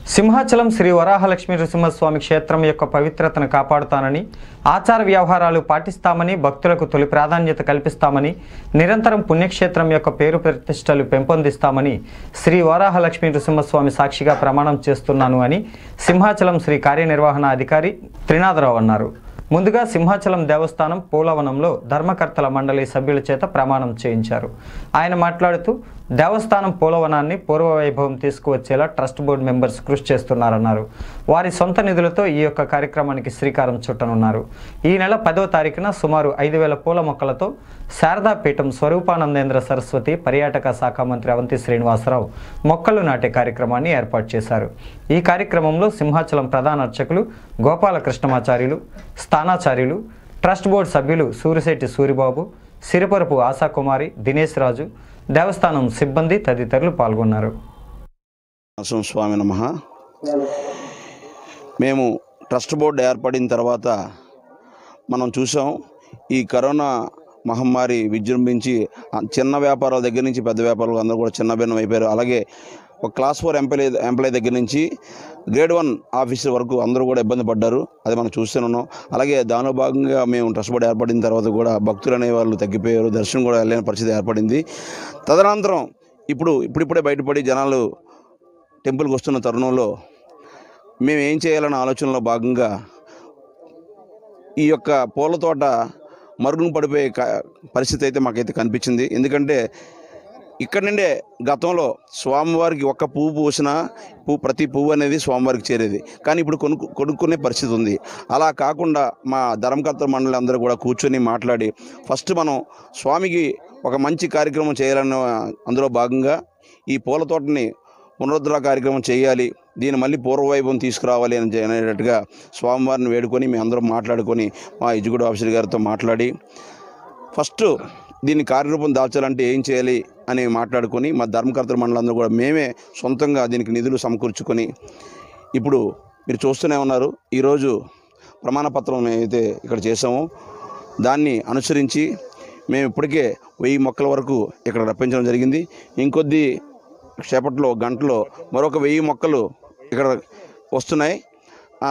సింహాచలం శ్రీ వరాహలక్ష్మీ నరసింహస్వామి క్షేత్రం యొక్క పవిత్రతను కాపాడుతానని ఆచార వ్యవహారాలు పాటిస్తామని భక్తులకు తొలి ప్రాధాన్యత కల్పిస్తామని నిరంతరం పుణ్యక్షేత్రం యొక్క పేరు ప్రతిష్టలు పెంపొందిస్తామని శ్రీ వరాహలక్ష్మీ నరసింహస్వామి సాక్షిగా ప్రమాణం చేస్తున్నాను అని సింహాచలం శ్రీ కార్యనిర్వహణ అధికారి త్రినాథరావు అన్నారు ముందుగా సింహాచలం దేవస్థానం పూలవనంలో ధర్మకర్తల మండలి సభ్యుల చేత ప్రమాణం చేయించారు ఆయన మాట్లాడుతూ దేవస్థానం పూలవనాన్ని పూర్వ వైభవం తీసుకువచ్చేలా ట్రస్ట్ బోర్డు మెంబర్స్ కృషి చేస్తున్నారన్నారు వారి సొంత నిధులతో ఈ యొక్క కార్యక్రమానికి శ్రీకారం చుట్టనున్నారు ఈ నెల పదో తారీఖున సుమారు ఐదు వేల పూల మొక్కలతో శారదాపీఠం స్వరూపానందేంద్ర సరస్వతి పర్యాటక శాఖ మంత్రి అవంతి శ్రీనివాసరావు మొక్కలు నాటే కార్యక్రమాన్ని ఏర్పాటు చేశారు ఈ కార్యక్రమంలో సింహాచలం ప్రధాన అర్చకులు గోపాలకృష్ణమాచార్యులు స్థానాచార్యులు ట్రస్ట్ బోర్డు సభ్యులు సూరిశెట్టి సూరిబాబు సిరిపరపు ఆశాకుమారి దినేష్ రాజు దేవస్థానం సిబ్బంది తదితరులు పాల్గొన్నారు నరసింహ స్వామి నమ మేము ట్రస్ట్ బోర్డు ఏర్పడిన తర్వాత మనం చూసాం ఈ కరోనా మహమ్మారి విజృంభించి ఆ చిన్న వ్యాపారాల దగ్గర నుంచి పెద్ద వ్యాపారాలు అందరూ కూడా చిన్న భిన్నం అయిపోయారు అలాగే ఒక క్లాస్ ఫోర్ ఎంప్లాయీ ఎంప్లాయీ దగ్గర నుంచి గ్రేడ్ వన్ ఆఫీసర్ వరకు అందరూ కూడా ఇబ్బంది పడ్డారు అది మనం చూస్తున్నాం అలాగే దానిలో భాగంగా మేము ట్రస్ట్ బోర్డు ఏర్పడిన తర్వాత కూడా భక్తులు అనే వాళ్ళు తగ్గిపోయారు దర్శనం కూడా వెళ్ళలేని పరిస్థితి ఏర్పడింది తదనంతరం ఇప్పుడు ఇప్పుడిప్పుడే బయటపడి జనాలు టెంపుల్కి వస్తున్న తరుణంలో మేము ఏం చేయాలన్న ఆలోచనలో భాగంగా ఈ యొక్క పూల తోట మరుగున పడిపోయే క- పరిస్థితి అయితే మాకైతే కనిపించింది ఎందుకంటే ఇక్కడ నుండే గతంలో స్వామివారికి ఒక్క పువ్వు పూసినా పువ్వు ప్రతి పువ్వు అనేది స్వామివారికి చేరేది కానీ ఇప్పుడు కొనుక్కు కొనుక్కునే పరిస్థితి ఉంది అలా కాకుండా మా ధర్మకర్త మండలి అందరూ కూడా కూర్చొని మాట్లాడి ఫస్ట్ మనం స్వామికి ఒక మంచి కార్యక్రమం చేయాలన్న అందులో భాగంగా ఈ పూల తోటని పునరుద్ధరణ కార్యక్రమం చేయాలి దీన్ని మళ్ళీ పూర్వవైభవం తీసుకురావాలి అని చె- అనేటట్టుగా స్వామివారిని వేడుకొని మేము అందరం మాట్లాడుకొని మా ఎగ్జిక్యూటివ్ ఆఫీసర్ గారితో మాట్లాడి ఫస్ట్ దీన్ని కార్యరూపం దాల్చాలంటే ఏం చేయాలి అని మాట్లాడుకొని మా ధర్మకర్తల మండలందరూ కూడా మేమే సొంతంగా దీనికి నిధులు సమకూర్చుకొని ఇప్పుడు మీరు చూస్తూనే ఉన్నారు ఈరోజు ప్రమాణ పత్రం అయితే ఇక్కడ చేసామో దాన్ని అనుసరించి మేము ఇప్పటికే వెయ్యి మొక్కల వరకు ఇక్కడ రప్పించడం జరిగింది ఇంకొద్ది సేపట్లో గంటలో మరొక వెయ్యి మొక్కలు ఇక్కడ వస్తున్నాయి ఆ,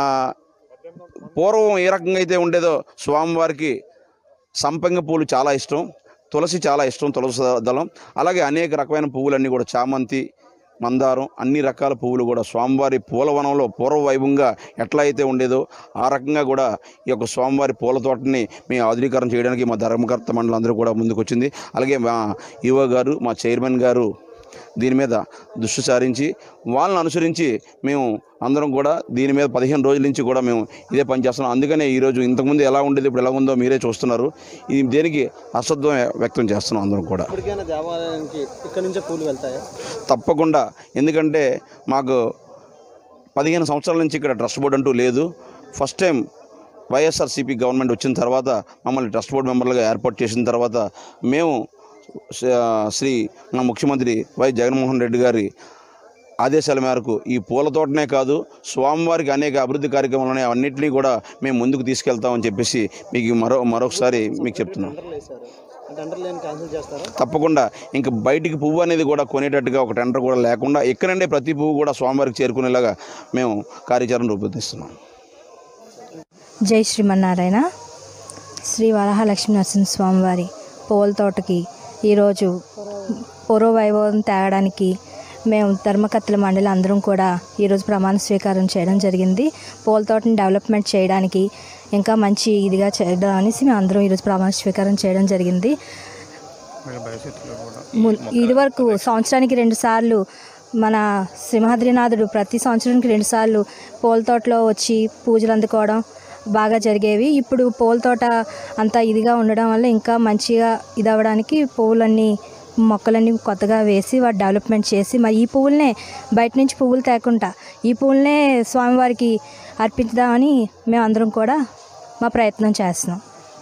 పూర్వం ఏ రకంగా అయితే ఉండేదో స్వామివారికి సంపంగ పూలు చాలా ఇష్టం తులసి చాలా ఇష్టం తులసి దళం అలాగే అనేక రకమైన పువ్వులన్నీ కూడా చామంతి మందారం అన్ని రకాల పువ్వులు కూడా స్వామివారి పూలవనంలో పూర్వ వైభవంగా ఎట్లా అయితే ఉండేదో ఆ రకంగా కూడా ఈ యొక్క స్వామివారి పూల తోటని మేము ఆధునీకరణ చేయడానికి మా ధర్మకర్త మండలం అందరూ కూడా ముందుకు వచ్చింది అలాగే మా ఈవో గారు మా చైర్మన్ గారు దీని మీద దృష్టి సారించి వాళ్ళని అనుసరించి మేము అందరం కూడా దీని మీద పదిహేను రోజుల నుంచి కూడా మేము ఇదే పని చేస్తున్నాం అందుకనే ఈరోజు ఇంతకుముందు ఎలా ఉండేది ఇప్పుడు ఎలా ఉందో మీరే చూస్తున్నారు ఇది దేనికి అశ్రద్ధం వ్యక్తం చేస్తున్నాం అందరం కూడా ఇప్పటికైనా దేవాలయానికి ఇక్కడ నుంచే పూలు వెళ్తాయా తప్పకుండా ఎందుకంటే మాకు పదిహేను సంవత్సరాల నుంచి ఇక్కడ ట్రస్ట్ బోర్డు అంటూ లేదు ఫస్ట్ టైం వైఎస్ఆర్సీపీ గవర్నమెంట్ వచ్చిన తర్వాత మమ్మల్ని ట్రస్ట్ బోర్డు మెంబర్లుగా ఏర్పాటు చేసిన తర్వాత మేము స- శ్రీ మా ముఖ్యమంత్రి వై జగన్మోహన్ రెడ్డి గారి ఆదేశాల మేరకు ఈ పూల తోటనే కాదు స్వామివారికి అనేక అభివృద్ధి కార్యక్రమాలు అన్నింటినీ కూడా మేము ముందుకు తీసుకెళ్తామని చెప్పేసి మీకు మరో మరొకసారి మీకు చెప్తున్నాం టెండర్లు వేశారు ఆ టెండర్ లేని క్యాన్సిల్ చేస్తారా తప్పకుండా ఇంకా బయటికి పువ్వు అనేది కూడా కొనేటట్టుగా ఒక టెండర్ కూడా లేకుండా ఇక్కడండే ప్రతి పువ్వు కూడా స్వామివారికి చేరుకునేలాగా మేము కార్యాచరణ రూపొందిస్తున్నాం జై శ్రీమన్నారాయణ శ్రీ వరాహలక్ష్మీ నరసింహస్వామి వారి పూల తోటకి ఈరోజు పూర్వ వైభవం తేవడానికి మేము ధర్మకర్తల మండలి అందరం కూడా ఈరోజు ప్రమాణ స్వీకారం చేయడం జరిగింది పూల తోటని డెవలప్మెంట్ చేయడానికి ఇంకా మంచి ఇదిగా చేయడం అనేసి మేము అందరం ఈరోజు ప్రమాణ స్వీకారం చేయడం జరిగింది ము- ఇదివరకు సంవత్సరానికి రెండు సార్లు మన సింహాద్రినాథుడు ప్రతి సంవత్సరానికి రెండు సార్లు పూల తోటలో వచ్చి పూజలు అందుకోవడం బాగా జరిగేవి ఇప్పుడు పూల తోట అంతా ఇదిగా ఉండడం వల్ల ఇంకా మంచిగా ఇది అవ్వడానికి పువ్వులన్నీ మొక్కలన్నీ కొత్తగా వేసి వాటి డెవలప్మెంట్ చేసి మరి ఈ పువ్వులనే బయట నుంచి పువ్వులు తేకుండా ఈ పువ్వులనే స్వామివారికి అర్పించుదామని మేము అందరం కూడా మా ప్రయత్నం చేస్తున్నాం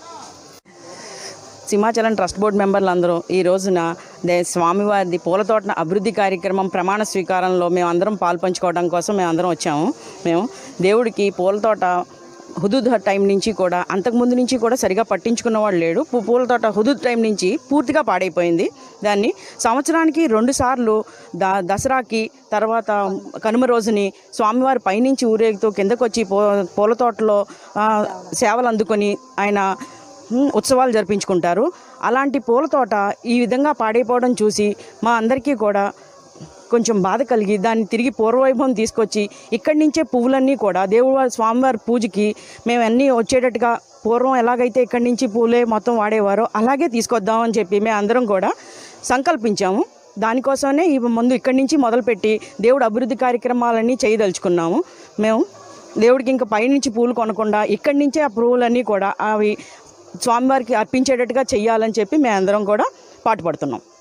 సింహాచలం ట్రస్ట్ బోర్డు మెంబర్లు అందరూ ఈ రోజున దే స్వామివారిది పూల తోటన అభివృద్ధి కార్యక్రమం ప్రమాణ స్వీకారంలో మేము అందరం పాల్పంచుకోవడం కోసం మేము అందరం వచ్చాము మేము దేవుడికి పూల తోట హుదూద్ టైం నుంచి కూడా అంతకుముందు నుంచి కూడా సరిగా పట్టించుకున్నవాడు లేడు పూ- పూల తోట హుదూద్ టైం నుంచి పూర్తిగా పాడైపోయింది దాన్ని సంవత్సరానికి రెండు సార్లు ద దసరాకి తర్వాత కనుమ రోజుని స్వామివారి పైనుంచి ఊరేగుతూ కిందకు వచ్చి పూ పూల తోటలో ఆ, సేవలు అందుకొని ఆయన ఉమ్, ఉత్సవాలు జరిపించుకుంటారు అలాంటి పూల తోట ఈ విధంగా పాడైపోవడం చూసి మా అందరికీ కూడా కొంచెం బాధ కలిగి దాన్ని తిరిగి పూర్వవైభవం తీసుకొచ్చి ఇక్కడి నుంచే పువ్వులన్నీ కూడా దేవుడు వారి స్వామివారి పూజకి మేము అన్నీ వచ్చేటట్టుగా పూర్వం ఎలాగైతే ఇక్కడి నుంచి పూలే మొత్తం వాడేవారో అలాగే తీసుకొద్దామని చెప్పి మేము అందరం కూడా సంకల్పించాము దానికోసమే ఈ ముందు ఇక్కడి నుంచి మొదలుపెట్టి దేవుడు అభివృద్ధి కార్యక్రమాలన్నీ చేయదలుచుకున్నాము మేము దేవుడికి ఇంకా పైనుంచి పూలు కొనకుండా ఇక్కడి నుంచే ఆ పువ్వులన్నీ కూడా అవి స్వామివారికి అర్పించేటట్టుగా చెయ్యాలని చెప్పి మేము అందరం కూడా పాటుపడుతున్నాం